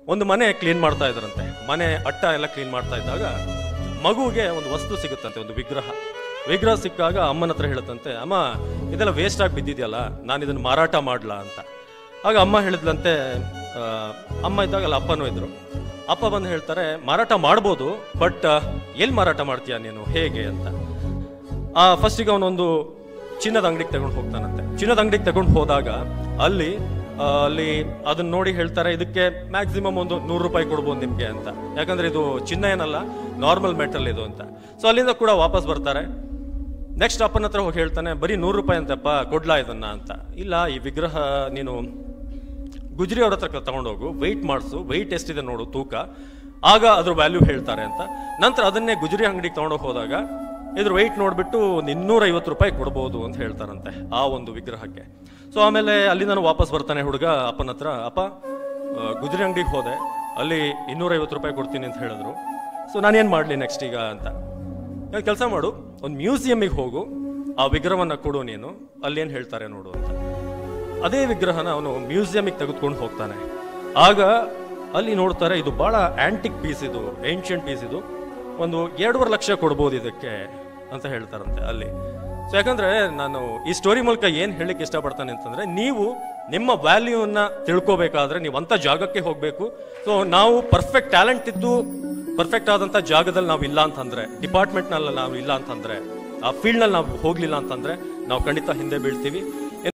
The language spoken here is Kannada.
ಒಂದು ಮನೆ ಕ್ಲೀನ್ ಮಾಡ್ತಾ ಇದ್ರಂತೆ ಮನೆ ಅಟ್ಟ ಎಲ್ಲ ಕ್ಲೀನ್ ಮಾಡ್ತಾ ಇದ್ದಾಗ ಮಗುವಿಗೆ ಒಂದು ವಸ್ತು ಸಿಗುತ್ತಂತೆ ಒಂದು ವಿಗ್ರಹ ವಿಗ್ರಹ ಸಿಕ್ಕಾಗ ಅಮ್ಮನ ಹತ್ರ ಹೇಳುತ್ತಂತೆ ಅಮ್ಮ ಇದೆಲ್ಲ ವೇಸ್ಟ್ ಆಗಿ ಬಿದ್ದಿದೆಯಲ್ಲ ನಾನು ಇದನ್ನು ಮಾರಾಟ ಮಾಡ್ಲಾ ಅಂತ ಆಗ ಅಮ್ಮ ಹೇಳಿದ್ಲಂತೆ ಆ, ಅಮ್ಮ ಇದ್ದಾಗ ಅಲ್ಲ ಅಪ್ಪನೂ ಇದ್ರು ಅಪ್ಪ ಬಂದು ಹೇಳ್ತಾರೆ ಮಾರಾಟ ಮಾಡ್ಬೋದು ಬಟ್ ಎಲ್ಲಿ ಮಾರಾಟ ಮಾಡ್ತೀಯ ನೀನು ಹೇಗೆ ಅಂತ ಆ ಫಸ್ಟಿಗೆ ಅವನೊಂದು ಚಿನ್ನದ ಅಂಗಡಿಗೆ ತಗೊಂಡು ಹೋಗ್ತಾನಂತೆ ಚಿನ್ನದ ಅಂಗಡಿಗೆ ತಗೊಂಡು ಹೋದಾಗ ಅಲ್ಲಿ ಆ, ಅಲ್ಲಿ ಅದನ್ನ ನೋಡಿ ಹೇಳ್ತಾರೆ ಇದಕ್ಕೆ ಮ್ಯಾಕ್ಸಿಮಮ್ ಒಂದು ನೂರು ರೂಪಾಯಿ ಕೊಡ್ಬೋದು ನಿಮ್ಗೆ ಅಂತ ಯಾಕಂದ್ರೆ ಇದು ಚಿನ್ನ ಏನಲ್ಲ ನಾರ್ಮಲ್ ಮೆಟಲ್ ಇದು ಅಂತ ಸೊ ಅಲ್ಲಿಂದ ಕೂಡ ವಾಪಸ್ ಬರ್ತಾರೆ ನೆಕ್ಸ್ಟ್ ಅಪ್ಪನ ಹತ್ರ ಹೋಗಿ ಹೇಳ್ತಾನೆ ಬರೀ ನೂರು ರೂಪಾಯಿ ಅಂತಪ್ಪ ಕೊಡ್ಲಾ ಇದನ್ನ ಅಂತ ಇಲ್ಲ ಈ ವಿಗ್ರಹ ನೀನು ಗುಜ್ರಿ ಅವ್ರ ಹತ್ರ ತಗೊಂಡೋಗು ವೆಯ್ಟ್ ಮಾಡಿಸು ವೆಯ್ಟ್ ಎಷ್ಟಿದೆ ನೋಡು ತೂಕ ಆಗ ಅದ್ರ ವ್ಯಾಲ್ಯೂ ಹೇಳ್ತಾರೆ ಅಂತ ನಂತರ ಅದನ್ನೇ ಗುಜರಿ ಅಂಗಡಿಗೆ ತಗೊಂಡೋಗಿ ಹೋದಾಗ ಇದ್ರ ವೆಯ್ಟ್ ನೋಡ್ಬಿಟ್ಟು ಒಂದು ಇನ್ನೂರ ಐವತ್ತು ರೂಪಾಯಿ ಕೊಡ್ಬೋದು ಅಂತ ಹೇಳ್ತಾರಂತೆ ಆ ಒಂದು ವಿಗ್ರಹಕ್ಕೆ ಸೊ ಆಮೇಲೆ ಅಲ್ಲಿಂದ ವಾಪಸ್ ಬರ್ತಾನೆ ಹುಡುಗ ಅಪ್ಪನ ಹತ್ರ ಅಪ್ಪ ಆ, ಗುಜರಿ ಅಂಗಡಿಗೆ ಹೋದೆ ಅಲ್ಲಿ ಇನ್ನೂರೈವತ್ತು ರೂಪಾಯಿ ಕೊಡ್ತೀನಿ ಅಂತ ಹೇಳಿದ್ರು ಸೊ ನಾನೇನು ಮಾಡಲಿ ನೆಕ್ಸ್ಟ್ ಈಗ ಅಂತ ಕೆಲಸ ಮಾಡು ಒಂದು ಮ್ಯೂಸಿಯಮ್ಮಿಗೆ ಹೋಗು ಆ ವಿಗ್ರಹವನ್ನ ಕೊಡು ನೀನು ಅಲ್ಲಿ ಏನು ಹೇಳ್ತಾರೆ ನೋಡು ಅಂತ ಅದೇ ವಿಗ್ರಹನ ಅವನು ಮ್ಯೂಸಿಯಮಿಗೆ ತೆಗೆದುಕೊಂಡು ಹೋಗ್ತಾನೆ ಆಗ ಅಲ್ಲಿ ನೋಡ್ತಾರೆ ಇದು ಬಹಳ ಆಂಟಿಕ್ ಪೀಸ್ ಇದು ಏನ್ಷಿಯಂಟ್ ಪೀಸ್ ಇದು ಒಂದು ಎರಡೂವರೆ ಲಕ್ಷ ಕೊಡ್ಬೋದು ಇದಕ್ಕೆ ಅಂತ ಹೇಳ್ತಾರಂತೆ ಅಲ್ಲಿ ಸೊ ಯಾಕಂದ್ರೆ ನಾನು ಈ ಸ್ಟೋರಿ ಮೂಲಕ ಏನು ಹೇಳಲಿಕ್ಕೆ ಇಷ್ಟಪಡ್ತಾನೆ ಅಂತಂದ್ರೆ ನೀವು ನಿಮ್ಮ ವ್ಯಾಲ್ಯೂನ ತಿಳ್ಕೋಬೇಕಾದ್ರೆ ನೀವು ಅಂತ ಜಾಗಕ್ಕೆ ಹೋಗಬೇಕು ಸೊ ನಾವು ಪರ್ಫೆಕ್ಟ್ ಟ್ಯಾಲೆಂಟ್ ಇದ್ದು ಪರ್ಫೆಕ್ಟ್ ಆದಂಥ ಜಾಗದಲ್ಲಿ ನಾವು ಇಲ್ಲ ಅಂತಂದ್ರೆ ಡಿಪಾರ್ಟ್ಮೆಂಟ್ನಲ್ಲಿ ನಾವು ಇಲ್ಲ ಅಂತಂದ್ರೆ ಆ ಫೀಲ್ಡ್ನಲ್ಲಿ ನಾವು ಹೋಗ್ಲಿಲ್ಲ ಅಂತಂದ್ರೆ ನಾವು ಖಂಡಿತ ಹಿಂದೆ ಬೀಳ್ತೀವಿ